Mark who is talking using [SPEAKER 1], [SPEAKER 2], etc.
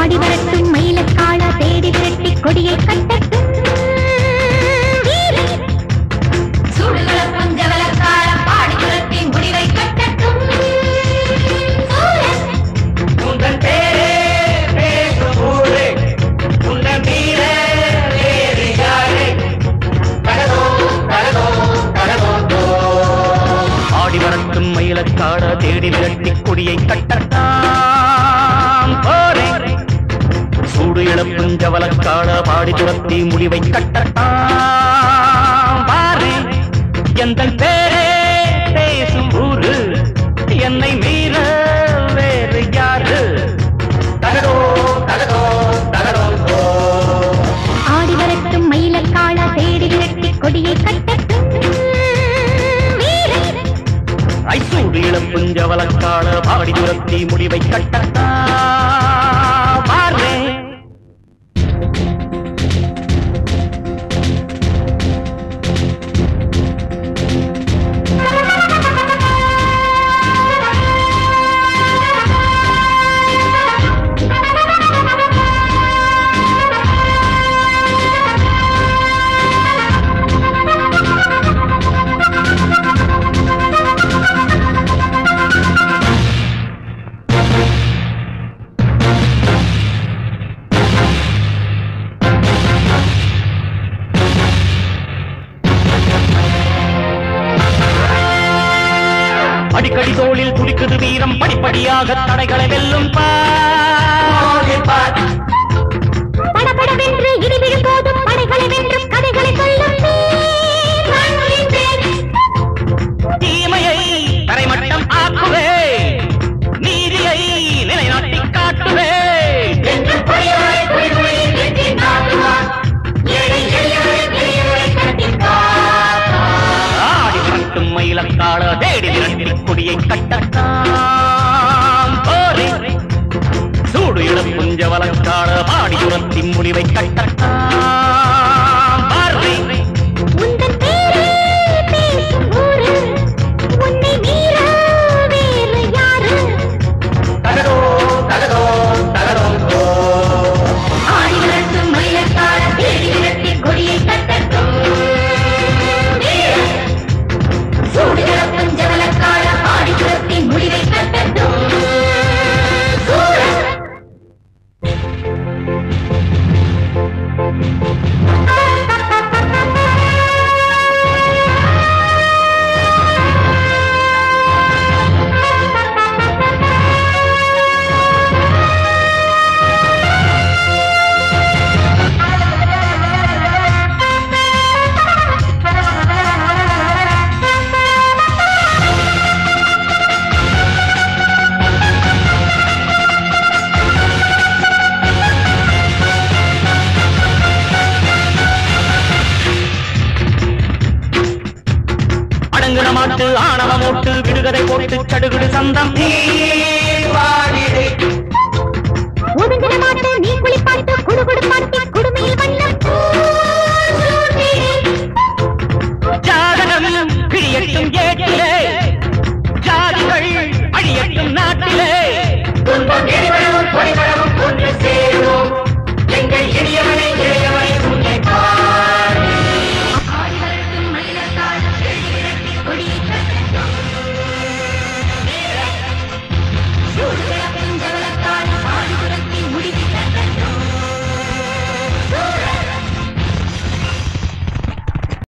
[SPEAKER 1] ஆடி வரட்டும் மயிலக்கால தேடி விரட்டி கொடியை கட்டட்டும் வீரன்
[SPEAKER 2] சூடுகளப்பும் ஜவலக்காலம் பாடி துரத்தி முடிவை கட்டட்டும் சூரன்
[SPEAKER 3] உந்தன் பேரே பேசும் ஊரே உந்தன் மீற வேறு யாரே தகதோ தகதோ தகதோ ஆடி வரட்டும் மயிலக்காட தேடி விரட்டி கொடியை கட்டட்டாம் போரே சூடு இழப்பும் ஜவலக்காட பாடி துரத்தி முடிவை கட்டட்டாம் பாரு எந்த பேரே பேசும் ஊரு என்னை மீற வேறு யாரு தகதோ தகதோ தகதோ
[SPEAKER 1] ஆடி வரட்டும் மயிலக்கால தேடி விரட்டி கொடியை கட்டட்டும் வீரன்
[SPEAKER 3] ஐசூடு இளப்பும் ஜவலக்காட பாடி துரத்தி முடிவை கட்டட்டாம் பாரு அடிக்கடி தோளில் துடிக்குது வீரம் படிப்படியாக தடைகளை வெல்லும் பார்
[SPEAKER 1] படபடவென்று இடி விழும் போதும் படைகளை வென்று கதைகளை சொல்லும் வீர் வான்மொழியின் பேர்.
[SPEAKER 3] தீமையை தரைமட்டம் ஆக்குவே நீதியை நிலைநாட்டி காட்டுவே
[SPEAKER 2] என்று பொய்யோரை பொய்களை வெற்றி நாட்டுவான் ஏழை எளியோரை பெரியோரை கட்டிக் காப்பான்
[SPEAKER 3] ஆடி மட்டும் மயிலக்காட தேடி விரட்டி கொடியை கட்டட்டாம் போரே சூடு இழப்பும் ஜவலக்காட பாடி துரத்தி முடிவை கட்டட்டாம் பாரதி
[SPEAKER 1] உந்தன் பேரே பேசும் ஊரு, உன்னை மீற வேறு யாரு?
[SPEAKER 3] தகதோ தகதோ தகதோ
[SPEAKER 2] ஆடி வரட்டும் மயிலக்கால தேடி விரட்டி கொடியை கட்டட்டும் வீரன் சூடுகளப்பும் ஜவலக்கால பாடி துரத்தி முடிவை கட்டட்டும் சூரன்
[SPEAKER 3] அடங்குன மாட்டு ஆணவ மூட்டு விடுகதை போட்டு சடுகுடு சந்தம்
[SPEAKER 1] ஒதுங்கின